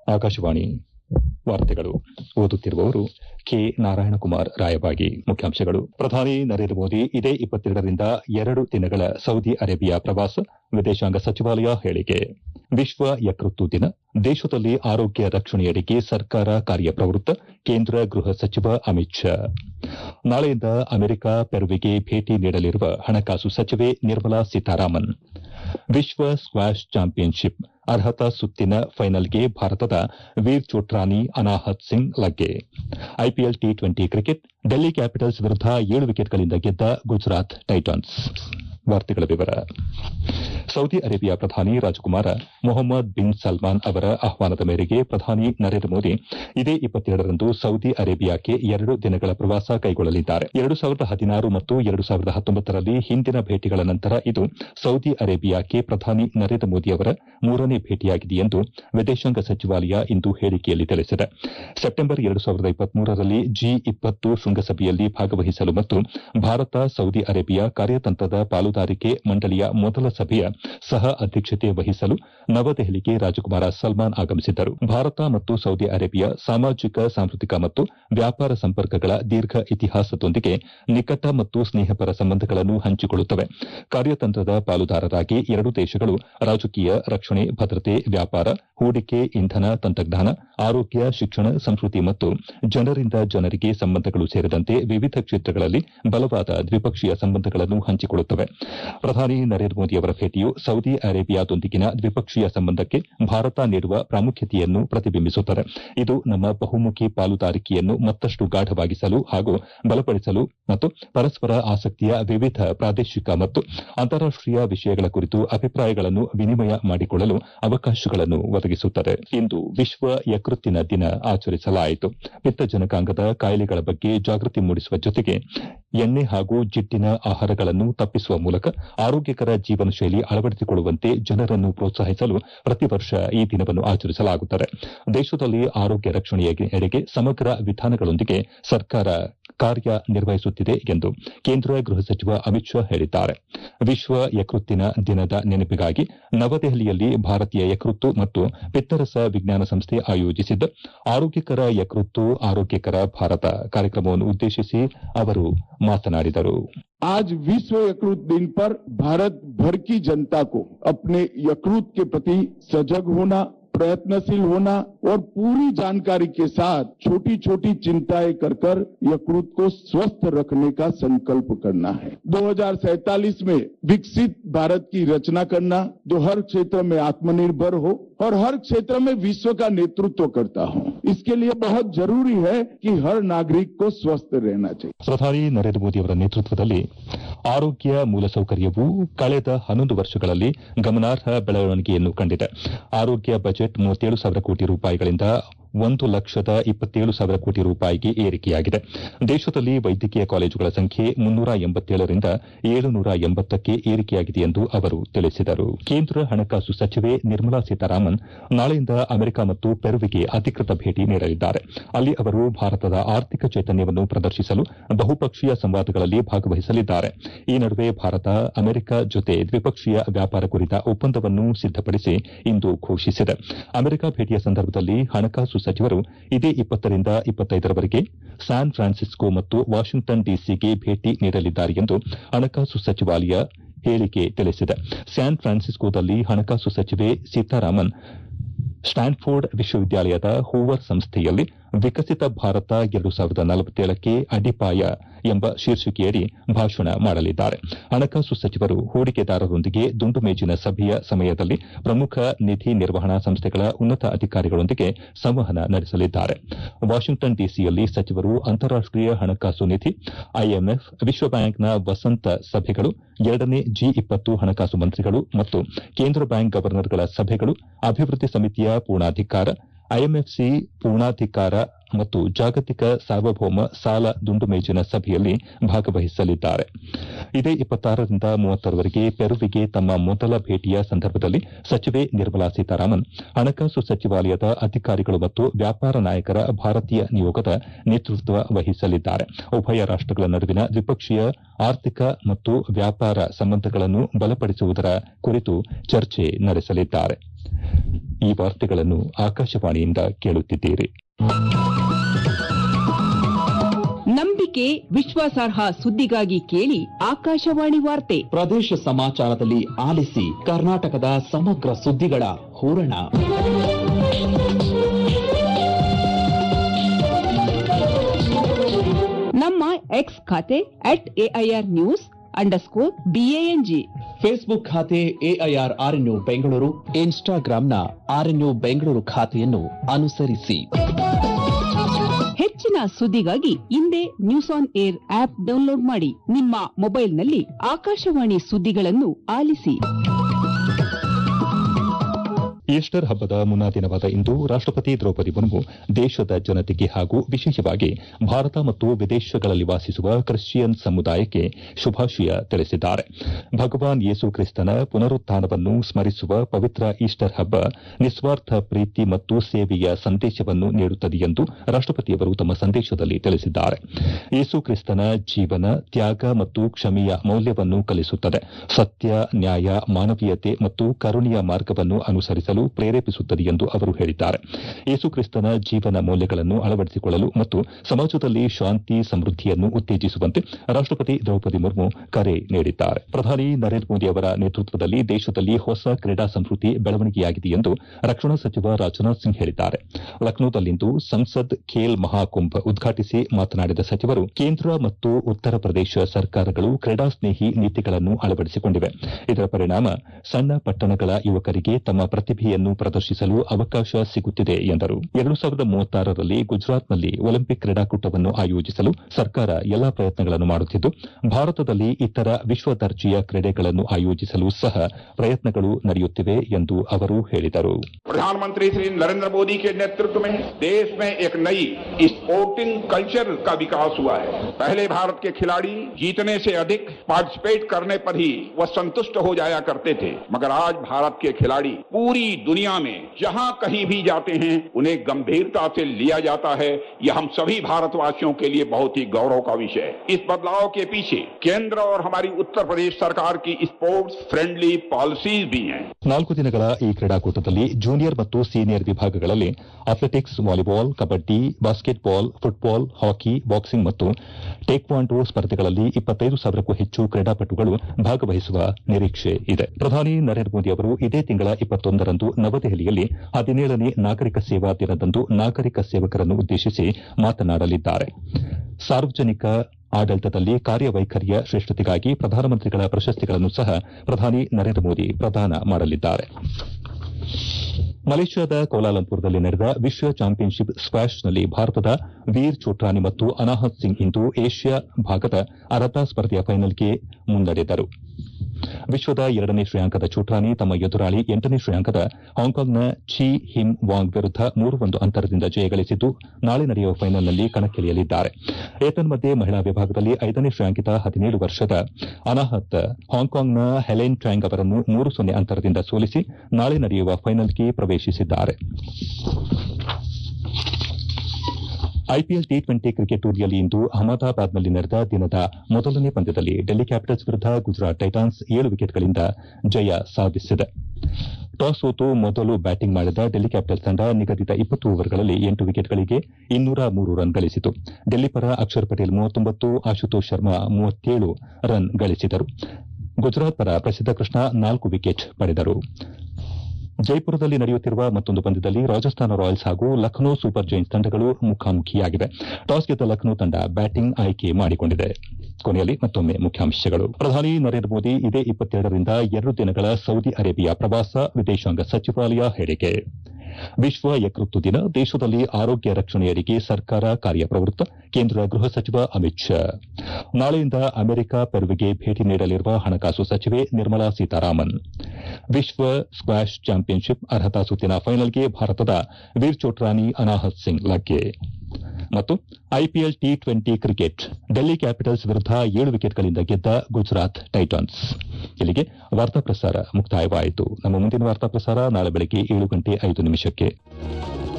ಆಕಾಶವಾಣಿ ವಾರ್ತೆಗಳು ಓದುತ್ತಿರುವವರು ಕೆ ನಾರಾಯಣಕುಮಾರ್ ರಾಯಬಾಗಿ ಮುಖ್ಯಾಂಶಗಳು ಪ್ರಧಾನಿ ನರೇಂದ್ರ ಮೋದಿ ಇದೇ ಇಪ್ಪತ್ತೆರಡರಿಂದ ಎರಡು ದಿನಗಳ ಸೌದಿ ಅರೇಬಿಯಾ ಪ್ರವಾಸ ವಿದೇಶಾಂಗ ಸಚಿವಾಲಯ ಹೇಳಿಕೆ ವಿಶ್ವ ಯಕೃತ್ತು ದಿನ ದೇಶದಲ್ಲಿ ಆರೋಗ್ಯ ರಕ್ಷಣೆಯೆಡೆಗೆ ಸರ್ಕಾರ ಕಾರ್ಯಪ್ರವೃತ್ತ ಕೇಂದ್ರ ಗೃಹ ಸಚಿವ ಅಮಿತ್ ಶಾ ನಾಳೆಯಿಂದ ಅಮೆರಿಕ ಪೆರುವಿಗೆ ಭೇಟಿ ನೀಡಲಿರುವ ಹಣಕಾಸು ಸಚಿವೆ ನಿರ್ಮಲಾ ಸೀತಾರಾಮನ್ ವಿಶ್ವ ಸ್ಕ್ವಾಷ್ ಚಾಂಪಿಯನ್ಶಿಪ್ ಅರ್ಹತಾ ಸುತ್ತಿನ ಫೈನಲ್ಗೆ ಭಾರತದ ವೀರ್ ಚೋಟ್ರಾನಿ ಅನಾಹತ್ ಸಿಂಗ್ ಲಗ್ಗೆ IPL T twenty cricket Delhi capitals ವಿರುದ್ಧ ಏಳು ವಿಕೆಟ್ಗಳಿಂದ ಗೆದ್ದ ಗುಜರಾತ್ ಟೈಟನ್ಸ್ ವಾರ್ತೆಗಳ ವಿವರ ಸೌದಿ ಅರೇಬಿಯಾ ಪ್ರಧಾನಿ ರಾಜಕುಮಾರ ಮೊಹಮ್ಮದ್ ಬಿನ್ ಸಲ್ಮಾನ್ ಅವರ ಆಹ್ವಾನದ ಮೇರೆಗೆ ಪ್ರಧಾನಿ ನರೇಂದ್ರ ಮೋದಿ ಇದೇ ಇಪ್ಪತ್ತೆರಡರಂದು ಸೌದಿ ಅರೇಬಿಯಾಕ್ಕೆ ಎರಡು ದಿನಗಳ ಪ್ರವಾಸ ಕೈಗೊಳ್ಳಲಿದ್ದಾರೆ ಎರಡು ಸಾವಿರದ ಹದಿನಾರು ಮತ್ತು ಎರಡು ಸಾವಿರದ ಹತ್ತೊಂಬತ್ತರಲ್ಲಿ ಹಿಂದಿನ ಭೇಟಿಗಳ ನಂತರ ಇದು ಸೌದಿ ಅರೇಬಿಯಾಕ್ಕೆ ಪ್ರಧಾನಿ ನರೇಂದ್ರ ಮೋದಿ ಅವರ ಮೂರನೇ ಭೇಟಿಯಾಗಿದೆ ಎಂದು ವಿದೇಶಾಂಗ ಸಚಿವಾಲಯ ಇಂದು ಹೇಳಿಕೆಯಲ್ಲಿ ತಿಳಿಸಿದೆ ಸೆಪ್ಟೆಂಬರ್ ಎರಡು ಸಾವಿರದ ಇಪ್ಪತ್ಮೂರರಲ್ಲಿ ಜಿ ಇಪ್ಪತ್ತು ಶೃಂಗಸಭೆಯಲ್ಲಿ ಭಾಗವಹಿಸಲು ಮತ್ತು ಭಾರತ ಸೌದಿ ಅರೇಬಿಯಾ ಕಾರ್ಯತಂತ್ರದ ಪಾಲುದಾರಿಕೆ ಮಂಡಳಿಯ ಮೊದಲ ಸಭೆಯ ಸಹ ಅಧ್ಯಕ್ಷತೆ ವಹಿಸಲು ನವದೆಹಲಿಗೆ ರಾಜಕುಮಾರ ಸಲ್ಮಾನ್ ಆಗಮಿಸಿದ್ದರು ಭಾರತ ಮತ್ತು ಸೌದಿ ಅರೇಬಿಯಾ ಸಾಮಾಜಿಕ ಸಾಂಸ್ಕೃತಿಕ ಮತ್ತು ವ್ಯಾಪಾರ ಸಂಪರ್ಕಗಳ ದೀರ್ಘ ಇತಿಹಾಸದೊಂದಿಗೆ ನಿಕಟ ಮತ್ತು ಸ್ನೇಹಪರ ಸಂಬಂಧಗಳನ್ನು ಹಂಚಿಕೊಳ್ಳುತ್ತವೆ ಕಾರ್ಯತಂತ್ರದ ಪಾಲುದಾರರಾಗಿ ಎರಡೂ ದೇಶಗಳು ರಾಜಕೀಯ ರಕ್ಷಣೆ ಭದ್ರತೆ ವ್ಯಾಪಾರ ಹೂಡಿಕೆ ಇಂಧನ ತಂತ್ರಜ್ಞಾನ ಆರೋಗ್ಯ ಶಿಕ್ಷಣ ಸಂಸ್ಕೃತಿ ಮತ್ತು ಜನರಿಂದ ಜನರಿಗೆ ಸಂಬಂಧಗಳು ಸೇರಿದಂತೆ ವಿವಿಧ ಕ್ಷೇತ್ರಗಳಲ್ಲಿ ಬಲವಾದ ದ್ವಿಪಕ್ಷೀಯ ಸಂಬಂಧಗಳನ್ನು ಹಂಚಿಕೊಳ್ಳುತ್ತವೆ ಪ್ರಧಾನಿ ನರೇಂದ್ರ ಮೋದಿ ಅವರ ಭೇಟಿಯು ಸೌದಿ ಅರೇಬಿಯಾದೊಂದಿಗಿನ ದ್ವಿಪಕ್ಷೀಯ ಸಂಬಂಧಕ್ಕೆ ಭಾರತ ನೀಡುವ ಪ್ರಾಮುಖ್ಯತೆಯನ್ನು ಪ್ರತಿಬಿಂಬಿಸುತ್ತದೆ ಇದು ನಮ್ಮ ಬಹುಮುಖಿ ಪಾಲುದಾರಿಕೆಯನ್ನು ಮತ್ತಷ್ಟು ಗಾಢವಾಗಿಸಲು ಹಾಗೂ ಬಲಪಡಿಸಲು ಮತ್ತು ಪರಸ್ಪರ ಆಸಕ್ತಿಯ ವಿವಿಧ ಪ್ರಾದೇಶಿಕ ಮತ್ತು ಅಂತಾರಾಷ್ಟೀಯ ವಿಷಯಗಳ ಕುರಿತು ಅಭಿಪ್ರಾಯಗಳನ್ನು ವಿನಿಮಯ ಮಾಡಿಕೊಳ್ಳಲು ಅವಕಾಶಗಳನ್ನು ಒದಗಿಸುತ್ತದೆ ಇಂದು ವಿಶ್ವ ಯಕೃತ್ತಿನ ದಿನ ಆಚರಿಸಲಾಯಿತು ಪಿತ್ತಜನಕಾಂಗದ ಕಾಯಿಲೆಗಳ ಬಗ್ಗೆ ಜಾಗೃತಿ ಮೂಡಿಸುವ ಜೊತೆಗೆ ಎಣ್ಣೆ ಹಾಗೂ ಜಿಡ್ಡಿನ ಆಹಾರಗಳನ್ನು ತಪ್ಪಿಸುವ ಮೂಲಕ ಆರೋಗ್ಯಕರ ಜೀವನ ಶೈಲಿ ಅಳವಡಿಸಿಕೊಳ್ಳುವಂತೆ ಜನರನ್ನು ಪ್ರೋತ್ಸಾಹಿಸಲು ಪ್ರತಿ ವರ್ಷ ಈ ದಿನವನ್ನು ಆಚರಿಸಲಾಗುತ್ತದೆ ದೇಶದಲ್ಲಿ ಆರೋಗ್ಯ ರಕ್ಷಣೆಯೆಡೆಗೆ ಸಮಗ್ರ ವಿಧಾನಗಳೊಂದಿಗೆ ಸರ್ಕಾರ ಕಾರ್ಯ ನಿರ್ವಹಿಸುತ್ತಿದೆ ಎಂದು ಕೇಂದ್ರ ಗೃಹ ಸಚಿವ ಅಮಿತ್ ಶಾ ಹೇಳಿದ್ದಾರೆ ವಿಶ್ವ ಯಕೃತ್ತಿನ ದಿನದ ನೆನಪಿಗಾಗಿ ನವದೆಹಲಿಯಲ್ಲಿ ಭಾರತೀಯ ಯಕೃತ್ತು ಮತ್ತು ಪಿತ್ತರಸ ವಿಜ್ಞಾನ ಸಂಸ್ಥೆ ಆಯೋಜಿಸಿದ್ದ ಆರೋಗ್ಯಕರ ಯಕೃತ್ತು ಆರೋಗ್ಯಕರ ಭಾರತ ಕಾರ್ಯಕ್ರಮವನ್ನು ಉದ್ದೇಶಿಸಿ ಅವರು ಮಾತನಾಡಿದರು आज विश्व यकृत दिन पर भारत भर की जनता को अपने यकृत के प्रति सजग होना प्रयत्नशील होना और पूरी जानकारी के साथ छोटी छोटी चिंताएं कर कर यकृत को स्वस्थ रखने का संकल्प करना है दो में विकसित भारत की रचना करना जो हर क्षेत्र में आत्मनिर्भर हो और हर क्षेत्र में विश्व का नेतृत्व करता हो इसके लिए बहुत जरूरी है कि हर नागरिक को स्वस्थ रहना चाहिए ಪ್ರಧಾನಿ ನರೇಂದ್ರ ಮೋದಿ ಅವರ ನೇತೃತ್ವದಲ್ಲಿ ಆರೋಗ್ಯ ಮೂಲಸೌಕರ್ಯವು ಕಳೆದ ಹನ್ನೊಂದು ವರ್ಷಗಳಲ್ಲಿ ಗಮನಾರ್ಹ ಬೆಳವಣಿಗೆಯನ್ನು ಕಂಡಿದೆ ಆರೋಗ್ಯ ಬಜೆಟ್ ಮೂವತ್ತೇಳು ಸಾವಿರ ಕೋಟಿ ರೂಪಾಯಿಗಳಿಂದ ಒಂದು ಲಕ್ಷದ ಇಪ್ಪತ್ತೇಳು ಸಾವಿರ ಕೋಟಿ ರೂಪಾಯಿಗೆ ಏರಿಕೆಯಾಗಿದೆ ದೇಶದಲ್ಲಿ ವೈದ್ಯಕೀಯ ಕಾಲೇಜುಗಳ ಸಂಖ್ಯೆ ಮುನ್ನೂರ ಎಂಬತ್ತೇಳರಿಂದ ಏಳುನೂರ ಎಂಬತ್ತಕ್ಕೆ ಏರಿಕೆಯಾಗಿದೆ ಎಂದು ಅವರು ತಿಳಿಸಿದರು ಕೇಂದ್ರ ಹಣಕಾಸು ಸಚಿವೆ ನಿರ್ಮಲಾ ಸೀತಾರಾಮನ್ ನಾಳೆಯಿಂದ ಅಮೆರಿಕ ಮತ್ತು ಪೆರುವಿಗೆ ಅಧಿಕೃತ ಭೇಟಿ ನೀಡಲಿದ್ದಾರೆ ಅಲ್ಲಿ ಅವರು ಭಾರತದ ಆರ್ಥಿಕ ಚೈತನ್ಯವನ್ನು ಪ್ರದರ್ಶಿಸಲು ಬಹುಪಕ್ಷೀಯ ಸಂವಾದಗಳಲ್ಲಿ ಭಾಗವಹಿಸಲಿದ್ದಾರೆ ಈ ನಡುವೆ ಭಾರತ ಅಮೆರಿಕ ಜೊತೆ ದ್ವಿಪಕ್ಷೀಯ ವ್ಯಾಪಾರ ಕುರಿತ ಒಪ್ಪಂದವನ್ನು ಸಿದ್ದಪಡಿಸಿ ಇಂದು ಘೋಷಿಸಿದೆ ಅಮೆರಿಕ ಭೇಟಿಯ ಸಂದರ್ಭದಲ್ಲಿ ಹಣಕಾಸು ಸಚಿವರು ಇದೇ ಇಪ್ಪತ್ತರಿಂದ ಇಪ್ಪತ್ತೈದರವರೆಗೆ ಸ್ಯಾನ್ ಫ್ರಾನ್ಸಿಸ್ಕೋ ಮತ್ತು ವಾಷಿಂಗ್ಟನ್ ಡಿಸಿಗೆ ಭೇಟಿ ನೀಡಲಿದ್ದಾರೆ ಎಂದು ಹಣಕಾಸು ಸಚಿವಾಲಯ ಹೇಳಿಕೆ ತಿಳಿಸಿದೆ ಸ್ಯಾನ್ ಫ್ರಾನ್ಸಿಸ್ಕೋದಲ್ಲಿ ಹಣಕಾಸು ಸಚಿವೆ ಸೀತಾರಾಮನ್ ಸ್ಟ್ಯಾನ್ಫೋರ್ಡ್ ವಿಶ್ವವಿದ್ಯಾಲಯದ ಹೂವರ್ ಸಂಸ್ಥೆಯಲ್ಲಿ ವಿಕಸಿತ ಭಾರತ ಎರಡು ಸಾವಿರದ ನಲವತ್ತೇಳಕ್ಕೆ ಅಡಿಪಾಯ ಎಂಬ ಶೀರ್ಷಿಕೆಯಡಿ ಭಾಷಣ ಮಾಡಲಿದ್ದಾರೆ ಹಣಕಾಸು ಸಚಿವರು ಹೂಡಿಕೆದಾರರೊಂದಿಗೆ ದುಂಡು ಮೇಜಿನ ಸಭೆಯ ಸಮಯದಲ್ಲಿ ಪ್ರಮುಖ ನಿಧಿ ನಿರ್ವಹಣಾ ಸಂಸ್ಥೆಗಳ ಉನ್ನತ ಅಧಿಕಾರಿಗಳೊಂದಿಗೆ ಸಂವಹನ ನಡೆಸಲಿದ್ದಾರೆ ವಾಷಿಂಗ್ಟನ್ ಡಿಸಿಯಲ್ಲಿ ಸಚಿವರು ಅಂತಾರಾಷ್ಟೀಯ ಹಣಕಾಸು ನಿಧಿ ಐಎಂಎಫ್ ವಿಶ್ವ ಬ್ಯಾಂಕ್ನ ವಸಂತ ಸಭೆಗಳು ಎರಡನೇ ಜಿ ಇಪ್ಪತ್ತು ಹಣಕಾಸು ಮಂತ್ರಿಗಳು ಮತ್ತು ಕೇಂದ್ರ ಬ್ಯಾಂಕ್ ಗವರ್ನರ್ಗಳ ಸಭೆಗಳು ಅಭಿವೃದ್ಧಿ ಸಮಿತಿಯ ಪೂರ್ಣಾಧಿಕಾರ ಐಎಂಎಫ್ಸಿ ಪೂರ್ಣಾಧಿಕಾರ ಮತ್ತು ಜಾಗತಿಕ ಸಾರ್ವಭೌಮ ಸಾಲ ದುಂಡು ಮೇಜಿನ ಸಭೆಯಲ್ಲಿ ಭಾಗವಹಿಸಲಿದ್ದಾರೆ ಇದೇ ಇಪ್ಪತ್ತಾರರಿಂದ ಮೂವತ್ತರವರೆಗೆ ಪೆರುವಿಗೆ ತಮ್ಮ ಮೊದಲ ಭೇಟಿಯ ಸಂದರ್ಭದಲ್ಲಿ ಸಚಿವೆ ನಿರ್ಮಲಾ ಸೀತಾರಾಮನ್ ಹಣಕಾಸು ಸಚಿವಾಲಯದ ಅಧಿಕಾರಿಗಳು ಮತ್ತು ವ್ಯಾಪಾರ ನಾಯಕರ ಭಾರತೀಯ ನಿಯೋಗದ ನೇತೃತ್ವ ವಹಿಸಲಿದ್ದಾರೆ ಉಭಯ ರಾಷ್ಟಗಳ ನಡುವಿನ ದ್ವಿಪಕ್ಷೀಯ ಆರ್ಥಿಕ ಮತ್ತು ವ್ಯಾಪಾರ ಸಂಬಂಧಗಳನ್ನು ಬಲಪಡಿಸುವುದರ ಕುರಿತು ಚರ್ಚೆ ನಡೆಸಲಿದ್ದಾರೆ ಈ ವಾರ್ತೆಗಳನ್ನು ಆಕಾಶವಾಣಿಯಿಂದ ಕೇಳುತ್ತಿದ್ದೀರಿ ನಂಬಿಕೆ ವಿಶ್ವಾಸಾರ್ಹ ಸುದ್ದಿಗಾಗಿ ಕೇಳಿ ಆಕಾಶವಾಣಿ ವಾರ್ತೆ ಪ್ರದೇಶ ಸಮಾಚಾರದಲ್ಲಿ ಆಲಿಸಿ ಕರ್ನಾಟಕದ ಸಮಗ್ರ ಸುದ್ದಿಗಳ ಹೂರಣ ನಮ್ಮ ಎಕ್ಸ್ ಖಾತೆ at AIR news underscore BANG Facebook ಖಾತೆ ಎಐಆರ್ ಆರ್ಎನ್ಯು ಬೆಂಗಳೂರು ಇನ್ಸ್ಟಾಗ್ರಾಂನ ಆರ್ಎನ್ಯು ಬೆಂಗಳೂರು ಖಾತೆಯನ್ನು ಅನುಸರಿಸಿ ಹೆಚ್ಚಿನ ಸುದ್ದಿಗಾಗಿ ಹಿಂದೆ news on air app download ಮಾಡಿ ನಿಮ್ಮ ಮೊಬೈಲ್ನಲ್ಲಿ ಆಕಾಶವಾಣಿ ಸುದ್ದಿಗಳನ್ನು ಆಲಿಸಿ ಈಸ್ಟರ್ ಹಬ್ಬದ ಮುನ್ನಾ ದಿನವಾದ ಇಂದು ರಾಷ್ಟಪತಿ ದ್ರೌಪದಿ ಮುರ್ಮು ದೇಶದ ಜನತೆಗೆ ಹಾಗೂ ವಿಶೇಷವಾಗಿ ಭಾರತ ಮತ್ತು ವಿದೇಶಗಳಲ್ಲಿ ವಾಸಿಸುವ ಕ್ರಿಶ್ಚಿಯನ್ ಸಮುದಾಯಕ್ಕೆ ಶುಭಾಶಯ ತಿಳಿಸಿದ್ದಾರೆ ಭಗವಾನ್ ಯೇಸು ಕ್ರಿಸ್ತನ ಪುನರುತ್ಥಾನವನ್ನು ಸ್ಮರಿಸುವ ಪವಿತ್ರ ಈಸ್ಟರ್ ಹಬ್ಬ ನಿಸ್ವಾರ್ಥ ಪ್ರೀತಿ ಮತ್ತು ಸೇವೆಯ ಸಂದೇಶವನ್ನು ನೀಡುತ್ತದೆ ಎಂದು ರಾಷ್ಟಪತಿಯವರು ತಮ್ಮ ಸಂದೇಶದಲ್ಲಿ ತಿಳಿಸಿದ್ದಾರೆ ಯೇಸು ಕ್ರಿಸ್ತನ ಜೀವನ ತ್ಯಾಗ ಮತ್ತು ಕ್ಷಮೆಯ ಮೌಲ್ಯವನ್ನು ಕಲಿಸುತ್ತದೆ ಸತ್ಯ ನ್ಯಾಯ ಮಾನವೀಯತೆ ಮತ್ತು ಕರುಣೆಯ ಮಾರ್ಗವನ್ನು ಅನುಸರಿಸಲು ಪ್ರೇರೇಪಿಸುತ್ತದೆ ಎಂದು ಅವರು ಹೇಳಿದ್ದಾರೆ ಯೇಸು ಕ್ರಿಸ್ತನ ಜೀವನ ಮೌಲ್ಯಗಳನ್ನು ಅಳವಡಿಸಿಕೊಳ್ಳಲು ಮತ್ತು ಸಮಾಜದಲ್ಲಿ ಶಾಂತಿ ಸಮೃದ್ಧಿಯನ್ನು ಉತ್ತೇಜಿಸುವಂತೆ ರಾಷ್ಟಪತಿ ದ್ರೌಪದಿ ಮುರ್ಮು ಕರೆ ನೀಡಿದ್ದಾರೆ ಪ್ರಧಾನಿ ನರೇಂದ್ರ ಮೋದಿ ಅವರ ನೇತೃತ್ವದಲ್ಲಿ ದೇಶದಲ್ಲಿ ಹೊಸ ಕ್ರೀಡಾ ಸಂಸ್ಕೃತಿ ಬೆಳವಣಿಗೆಯಾಗಿದೆ ಎಂದು ರಕ್ಷಣಾ ಸಚಿವ ರಾಜನಾಥ್ ಸಿಂಗ್ ಹೇಳಿದ್ದಾರೆ ಲಕ್ನೋದಲ್ಲಿಂದು ಸಂಸದ್ ಖೇಲ್ ಮಹಾಕುಂಭ್ ಉದ್ಘಾಟಿಸಿ ಮಾತನಾಡಿದ ಸಚಿವರು ಕೇಂದ್ರ ಮತ್ತು ಉತ್ತರ ಪ್ರದೇಶ ಸರ್ಕಾರಗಳು ಕ್ರೀಡಾ ಸ್ನೇಹಿ ನೀತಿಗಳನ್ನು ಅಳವಡಿಸಿಕೊಂಡಿವೆ ಇದರ ಪರಿಣಾಮ ಸಣ್ಣ ಪಟ್ಟಣಗಳ ಯುವಕರಿಗೆ ತಮ್ಮ ಪ್ರತಿಭೆಯನ್ನು ಪ್ರದರ್ಶಿಸಲು ಅವಕಾಶ ಸಿಗುತ್ತಿದೆ ಎಂದರು ಎರಡು ಸಾವಿರದ ಮೂವತ್ತಾರರಲ್ಲಿ ಗುಜರಾತ್ನಲ್ಲಿ ಒಲಿಂಪಿಕ್ ಕ್ರೀಡಾಕೂಟವನ್ನು ಆಯೋಜಿಸಲು ಸರ್ಕಾರ ಎಲ್ಲಾ ಪ್ರಯತ್ನಗಳನ್ನು ಮಾಡುತ್ತಿದ್ದು ಭಾರತದಲ್ಲಿ ಇತರ ವಿಶ್ವ ದರ್ಜೆಯ ಕ್ರೀಡೆಗಳನ್ನು ಆಯೋಜಿಸಲು ಸಹ ಪ್ರಯತ್ನಗಳು ನಡೆಯುತ್ತಿವೆ ಎಂದು ಅವರು ಹೇಳಿದರು प्रधानमंत्री श्री नरेंद्र मोदी के नेतृत्व में देश में एक नई स्पोर्टिंग कल्चर का विकास हुआ है पहले भारत के खिलाड़ी जीतने से अधिक पार्टिसिपेट करने पर ही वह संतुष्ट हो जाया करते थे मगर आज भारत के खिलाड़ी पूरी दुनिया में जहां कहीं भी जाते हैं उन्हें गंभीरता से लिया जाता है यह हम सभी भारतवासियों के लिए बहुत ही गौरव का विषय है इस बदलाव के पीछे केंद्र और हमारी उत्तर प्रदेश सरकार की स्पोर्ट्स फ्रेंडली पॉलिसीज भी हैं ನಾಲ್ಕು ದಿನಗಳ ಈ ಕ್ರೀಡಾಕೂಟದಲ್ಲಿ ಜೂನಿಯರ್ ಮತ್ತು ಸೀನಿಯರ್ ವಿಭಾಗಗಳಲ್ಲಿ athletics volleyball kabaddi basketball football hockey boxing ಮತ್ತು ಟೇಕ್ವಾಂಡೋ ಸ್ಪರ್ಧೆಗಳಲ್ಲಿ ಇಪ್ಪತ್ತೈದು ಸಾವಿರಕ್ಕೂ ಹೆಚ್ಚು ಕ್ರೀಡಾಪಟುಗಳು ಭಾಗವಹಿಸುವ ನಿರೀಕ್ಷೆ ಇದೆ ಪ್ರಧಾನಿ ನರೇಂದ್ರ ಮೋದಿ ಅವರು ಇದೇ ತಿಂಗಳ ಇಪ್ಪತ್ತೊಂದರಂದು ನವದೆಹಲಿಯಲ್ಲಿ ಹದಿನೇಳನೇ ನಾಗರಿಕ ಸೇವಾ ದಿನದಂದು ನಾಗರಿಕ ಸೇವಕರನ್ನು ಉದ್ದೇಶಿಸಿ ಮಾತನಾಡಲಿದ್ದಾರೆ ಸಾರ್ವಜನಿಕ ಆಡಳಿತದಲ್ಲಿ ಕಾರ್ಯವೈಖರಿಯ ಶ್ರೇಷ್ಠತೆಗಾಗಿ ಪ್ರಧಾನಮಂತ್ರಿಗಳ ಪ್ರಶಸ್ತಿಗಳನ್ನು ಸಹ ಪ್ರಧಾನಿ ನರೇಂದ್ರ ಮೋದಿ ಪ್ರದಾನ ಮಾಡಲಿದ್ದಾರೆ ಮಲೇಷ್ಯಾದ ಕೌಲಾಲಂಪುರದಲ್ಲಿ ನಡೆದ ವಿಶ್ವ ಚಾಂಪಿಯನ್ಶಿಪ್ ಸ್ಕ್ವಾಷ್ನಲ್ಲಿ ಭಾರತದ ವೀರ್ ಚೋಟ್ರಾನಿ ಮತ್ತು ಅನಾಹತ್ ಸಿಂಗ್ ಇಂದು ಏಷ್ಯಾ ಭಾಗದ ಅರ್ಹತಾ ಸ್ಪರ್ಧೆಯ ಫೈನಲ್ಗೆ ಮುನ್ನಡೆದರು ವಿಶ್ವದ ಎರಡನೇ ಶ್ರೇಯಾಂಕದ ಚೋಟ್ರಾನಿ ತಮ್ಮ ಎದುರಾಳಿ ಎಂಟನೇ ಶ್ರೇಯಾಂಕದ ಹಾಂಕಾಂಗ್ನ ಛಿ ಹಿಮ್ ವಾಂಗ್ ವಿರುದ್ಧ ಮೂರು ಒಂದು ಅಂತರದಿಂದ ಜಯಗಳಿಸಿದ್ದು ನಾಳೆ ನಡೆಯುವ ಫೈನಲ್ನಲ್ಲಿ ಕಣಕ್ಕಿಳಿಯಲಿದ್ದಾರೆ ಏತನ್ಮಧ್ಯೆ ಮಹಿಳಾ ವಿಭಾಗದಲ್ಲಿ ಐದನೇ ಶ್ರೇಯಾಂಕಿತ ಹದಿನೇಳು ವರ್ಷದ ಅನಾಹತ್ ಹಾಂಕಾಂಗ್ನ ಹೆಲೆನ್ ಟ್ಯಾಂಗ್ ಅವರನ್ನು ಮೂರು ಸೊನ್ನೆ ಅಂತರದಿಂದ ಸೋಲಿಸಿ ನಾಳೆ ನಡೆಯುವ ಫೈನಲ್ಗೆ ಪ್ರವೇಶಿಸಿದ್ದಾರೆ ಐಪಿಎಲ್ ಟಿ ಟ್ವೆಂಟಿ ಕ್ರಿಕೆಟ್ ಟೂರ್ನಿಯಲ್ಲಿ ಇಂದು ಅಹಮದಾಬಾದ್ನಲ್ಲಿ ನಡೆದ ದಿನದ ಮೊದಲನೇ ಪಂದ್ಯದಲ್ಲಿ ಡೆಲ್ಲಿ ಕ್ಯಾಪಿಟಲ್ಸ್ ವಿರುದ್ಧ ಗುಜರಾತ್ ಟೈಟಾನ್ಸ್ ಏಳು ವಿಕೆಟ್ಗಳಿಂದ ಜಯ ಸಾಧಿಸಿದೆ ಟಾಸ್ ಸೋತು ಮೊದಲು ಬ್ಯಾಟಿಂಗ್ ಮಾಡಿದ ಡೆಲ್ಲಿ ಕ್ಯಾಪಿಟಲ್ಸ್ ತಂಡ ನಿಗದಿತ ಇಪ್ಪತ್ತು ಓವರ್ಗಳಲ್ಲಿ ಎಂಟು ವಿಕೆಟ್ಗಳಿಗೆ ಇನ್ನೂರ ಮೂರು ರನ್ ಗಳಿಸಿತು ಡೆಲ್ಲಿ ಪರ ಅಕ್ಷರ್ ಪಟೇಲ್ ಮೂವತ್ತೊಂಬತ್ತು ಆಶುತೋಷ್ ಶರ್ಮಾ ಮೂವತ್ತೇಳು ರನ್ ಗಳಿಸಿದರು ಗುಜರಾತ್ ಪರ ಪ್ರಸಿದ್ಧ ಕೃಷ್ಣ ನಾಲ್ಕು ವಿಕೆಟ್ ಪಡೆದರು ಜೈಪುರದಲ್ಲಿ ನಡೆಯುತ್ತಿರುವ ಮತ್ತೊಂದು ಪಂದ್ಯದಲ್ಲಿ ರಾಜಸ್ಥಾನ ರಾಯಲ್ಸ್ ಹಾಗೂ ಲಖನೌ ಸೂಪರ್ ಜೈನ್ಸ್ ತಂಡಗಳು ಮುಖಾಮುಖಿಯಾಗಿವೆ ಟಾಸ್ ಗೆದ್ದ ಲಖನೌ ತಂಡ ಬ್ಯಾಟಿಂಗ್ ಆಯ್ಕೆ ಮಾಡಿಕೊಂಡಿದೆ ಕೊನೆಯಲ್ಲಿ ಮತ್ತೊಮ್ಮೆ ಮುಖ್ಯಾಂಶಗಳು ಪ್ರಧಾನಿ ನರೇಂದ್ರ ಮೋದಿ ಇದೇ ಇಪ್ಪತ್ತೆರಡರಿಂದ ಎರಡು ದಿನಗಳ ಸೌದಿ ಅರೇಬಿಯಾ ಪ್ರವಾಸ ವಿದೇಶಾಂಗ ಸಚಿವಾಲಯ ಹೇಳಿಕೆ ವಿಶ್ವ ಯಕೃತ್ತು ದಿನ ದೇಶದಲ್ಲಿ ಆರೋಗ್ಯ ರಕ್ಷಣೆಯಡಿಗೆ ಸರ್ಕಾರ ಕಾರ್ಯಪ್ರವೃತ್ತ ಕೇಂದ್ರ ಗೃಹ ಸಚಿವ ಅಮಿತ್ ಶಾ ನಾಳೆಯಿಂದ ಅಮೆರಿಕ ಪೆರುವಿಗೆ ಭೇಟಿ ನೀಡಲಿರುವ ಹಣಕಾಸು ಸಚಿವೆ ನಿರ್ಮಲಾ ಸೀತಾರಾಮನ್ ವಿಶ್ವ ಸ್ಕ್ವಾಷ್ ಚಾಂಪಿಯನ್ಶಿಪ್ ಅರ್ಹತಾ ಸುತ್ತಿನ ಫೈನಲ್ಗೆ ಭಾರತದ ವೀರ್ ಚೋಟ್ರಾನಿ ಅನಾಹತ್ ಸಿಂಗ್ ಲಗ್ಗೆ ಮತ್ತು IPL T twenty cricket Delhi capitals ವಿರುದ್ಧ ಏಳು ವಿಕೆಟ್ಗಳಿಂದ ಗೆದ್ದ ಗುಜರಾತ್ ಟೈಟನ್ಸ್ ಇಲ್ಲಿಗೆ ವಾರ್ತಾ ಪ್ರಸಾರ ಮುಕ್ತಾಯವಾಯಿತು ನಮ್ಮ ಮುಂದಿನ ವಾರ್ತಾ ಪ್ರಸಾರ ನಾಳೆ ಬೆಳಗ್ಗೆ ಏಳು ಗಂಟೆ ಐದು ನಿಮಿಷಕ್ಕೆ